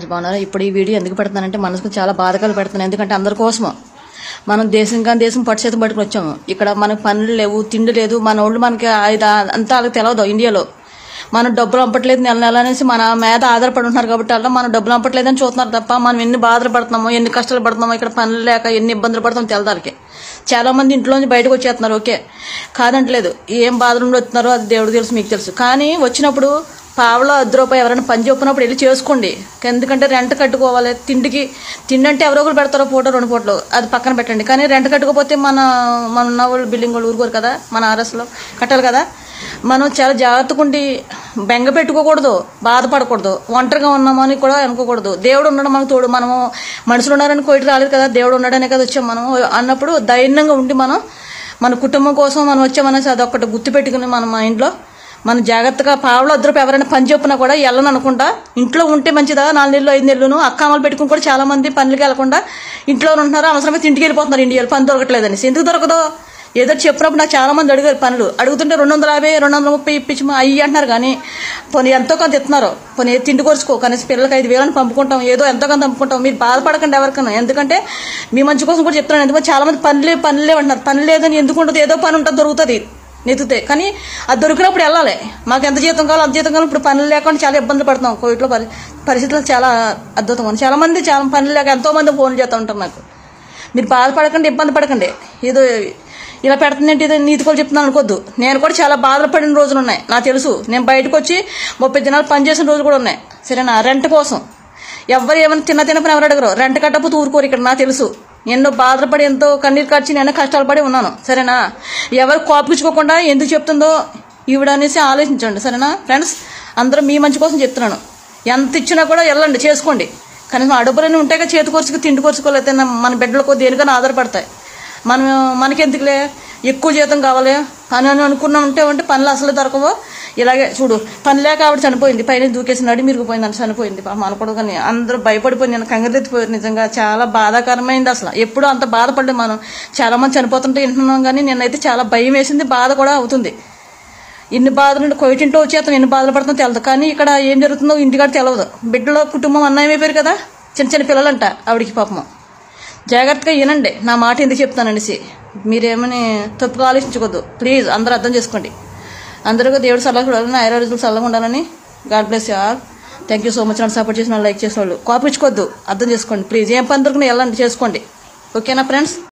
బాగున్నారా ఇప్పుడు ఈ వీడియో ఎందుకు పెడుతున్నానంటే మనసుకు చాలా బాధకాలు పెడుతున్నాను ఎందుకంటే అందరి కోసము మనం దేశం కానీ దేశం పట్టు చేతి పట్టుకుని వచ్చాము ఇక్కడ మనకు పనులు లేవు తిండి లేదు మన వాళ్ళు మనకి ఐదు అంతా వాళ్ళకి తెలియదు ఇండియాలో మనం డబ్బులు పంపట్లేదు నెల నెల అనేసి మన మీద ఆధారపడి ఉంటున్నారు కాబట్టి వాళ్ళు మనం డబ్బులు పంపట్లేదని చూస్తున్నారు తప్ప మనం ఎన్ని బాధలు పడుతున్నామో ఎన్ని కష్టాలు పడుతున్నామో ఇక్కడ పనులు లేక ఎన్ని ఇబ్బందులు పడుతామో తెలదానికి చాలా మంది ఇంట్లోంచి బయటకు వచ్చేస్తున్నారు ఓకే కాదంటలేదు ఏం బాధలు నుండి వస్తున్నారో అది దేవుడు తెలుసు మీకు తెలుసు కానీ వచ్చినప్పుడు పావలో అర్ధ రూపాయి ఎవరైనా పని చెప్పినప్పుడు వెళ్ళి చేసుకోండి ఎందుకంటే రెంట్ కట్టుకోవాలి తిండికి తిండి అంటే ఎవరో ఒకరు పెడతారో ఫోటో రెండు ఫోటోలు అది పక్కన పెట్టండి కానీ రెంట్ కట్టుకోకపోతే మన మన ఉన్న వాళ్ళు బిల్డింగ్ వాళ్ళు ఊరుకోరు కదా మన ఆర్ఎస్లో కట్టాలి కదా మనం చాలా జాగ్రత్తగా ఉండి బెంగ పెట్టుకోకూడదు బాధపడకూడదు ఒంటరిగా ఉన్నామని కూడా అనుకోకూడదు దేవుడు ఉన్నాడు మనకు తోడు మనము మనుషులు ఉన్నారని కోయిట రాలేదు కదా దేవుడు ఉన్నాడనే కదా వచ్చాం మనం అన్నప్పుడు ధైర్యంగా ఉండి మనం మన కుటుంబం కోసం మనం వచ్చామనేసి అదొకటి గుర్తుపెట్టుకుని మన మైండ్లో మనం జాగ్రత్తగా పావులు అద్దరపు ఎవరైనా పని చెప్పినా కూడా వెళ్ళను అనుకుంటా ఇంట్లో ఉంటే మంచిదా నాలుగు నెలలు ఐదు నెలలు అక్కామలు పెట్టుకుని కూడా చాలా మంది పనులకి వెళ్లకుండా ఇంట్లో ఉంటున్నారు అవసరమైతే ఇంటికి వెళ్ళిపోతున్నారు ఇండియాలో పని దొరకట్లేదని ఎందుకు దొరకదో ఏదో చెప్పినప్పుడు నాకు చాలా మంది అడిగారు పనులు అడుగుతుంటే రెండు వందల యాభై రెండు వందల ముప్పై ఇప్పించి అయ్యి అంటున్నారు కానీ పోనీ ఎంతో కొంత ఇస్తున్నారు పోనీ తిండి కొరుచుకో కనీసం పిల్లలకి ఐదు వేలని పంపుకుంటాం ఏదో ఎంతో కొంత పంపుకుంటాం మీరు బాధపడకండి ఎవరికైనా ఎందుకంటే మీ మంచి కోసం కూడా చెప్తున్నాను ఎందుకంటే చాలా మంది పనులే పనులే అంటున్నారు పని లేదని ఎందుకు ఉంటుంది ఏదో పని ఉంటుంది దొరుకుతుంది నెత్తుతే కానీ అది దొరికినప్పుడు వెళ్ళాలి మాకు ఎంత జీతం కావాలో అంత జీతం కావాలి ఇప్పుడు పనులు లేకుండా చాలా ఇబ్బందులు పడుతున్నాం కోవిడ్లో పరి పరిస్థితులు చాలా అద్భుతం ఉంది చాలా మంది చాలా పనులు లేక ఎంతో మంది ఫోన్లు చేస్తూ ఉంటారు నాకు మీరు బాధపడకండి ఇబ్బంది పడకండి ఏదో ఇలా పెడుతుందంటే ఏదో నీతికోలు చెప్తున్నాను అనుకోద్దు నేను కూడా చాలా బాధలు పడిన రోజులు ఉన్నాయి నాకు తెలుసు నేను బయటకు వచ్చి ముప్పై దినాలు పనిచేసిన రోజులు కూడా ఉన్నాయి సరేనా రెంట్ కోసం ఎవరు ఏమైనా తిన్న తినపని ఎవరు అడగరు రెంట్ కట్టకపోతే ఊరుకోరు ఇక్కడ నాకు తెలుసు ఎన్నో బాధలు పడి ఎంతో కన్నీరు ఖర్చు నేను కష్టాలు పడి ఉన్నాను సరేనా ఎవరు కోపించుకోకుండా ఎందుకు చెప్తుందో ఈవిడ అనేసి ఆలోచించండి సరేనా ఫ్రెండ్స్ అందరూ మీ మంచి కోసం చెప్తున్నాను ఎంత ఇచ్చినా కూడా వెళ్ళండి చేసుకోండి కనీసం ఆ డబ్బులన్నీ ఉంటాయి కదా చేతి కొరుచుకు తిండి కొరుచుకోలేకపోతే మన బిడ్డలకు దేనికైనా ఆధారపడతాయి మనం మనకెందుకులే ఎక్కువ జీతం కావాలి అని అని అనుకున్నా ఉంటే ఉంటే పనులు అసలు దొరకవు ఇలాగే చూడు పని లేక ఆవిడ చనిపోయింది పైన దూకేసి నడి మిరిగిపోయింది అని చనిపోయింది పాపం అనుకోడు కానీ అందరూ భయపడిపోయి నేను కంగరెత్తిపోయారు నిజంగా చాలా బాధాకరమైంది అసలు ఎప్పుడు అంత బాధపడలేదు మనం చాలా మంది చనిపోతుంటే వింటున్నాం కానీ నేనైతే చాలా భయం వేసింది బాధ కూడా అవుతుంది ఇన్ని బాధలు కొయిటింట్లో వచ్చేస్తాం ఎన్ని బాధలు పడుతుందో తెలియదు కానీ ఇక్కడ ఏం జరుగుతుందో ఇంటికాడ తెలియదు బిడ్డలో కుటుంబం అన్నయం అయిపోయారు కదా చిన్న చిన్న పిల్లలంట ఆవిడికి పాపం జాగ్రత్తగా వినండి నా మాట ఎందుకు చెప్తాననేసి మీరేమని తప్పుగా ఆలోచించకూడదు ప్లీజ్ అందరూ అర్థం చేసుకోండి అందరూ దేవుడు సలహా చూడాలని ఐరాజులు సలహా ఉండాలని God bless you all thank you so much నన్ను సపోర్ట్ చేసిన లైక్ చేసిన వాళ్ళు కోపించుకోవద్దు అర్థం చేసుకోండి ప్లీజ్ ఏం పని దొరికినా వెళ్ళండి చేసుకోండి ఓకేనా ఫ్రెండ్స్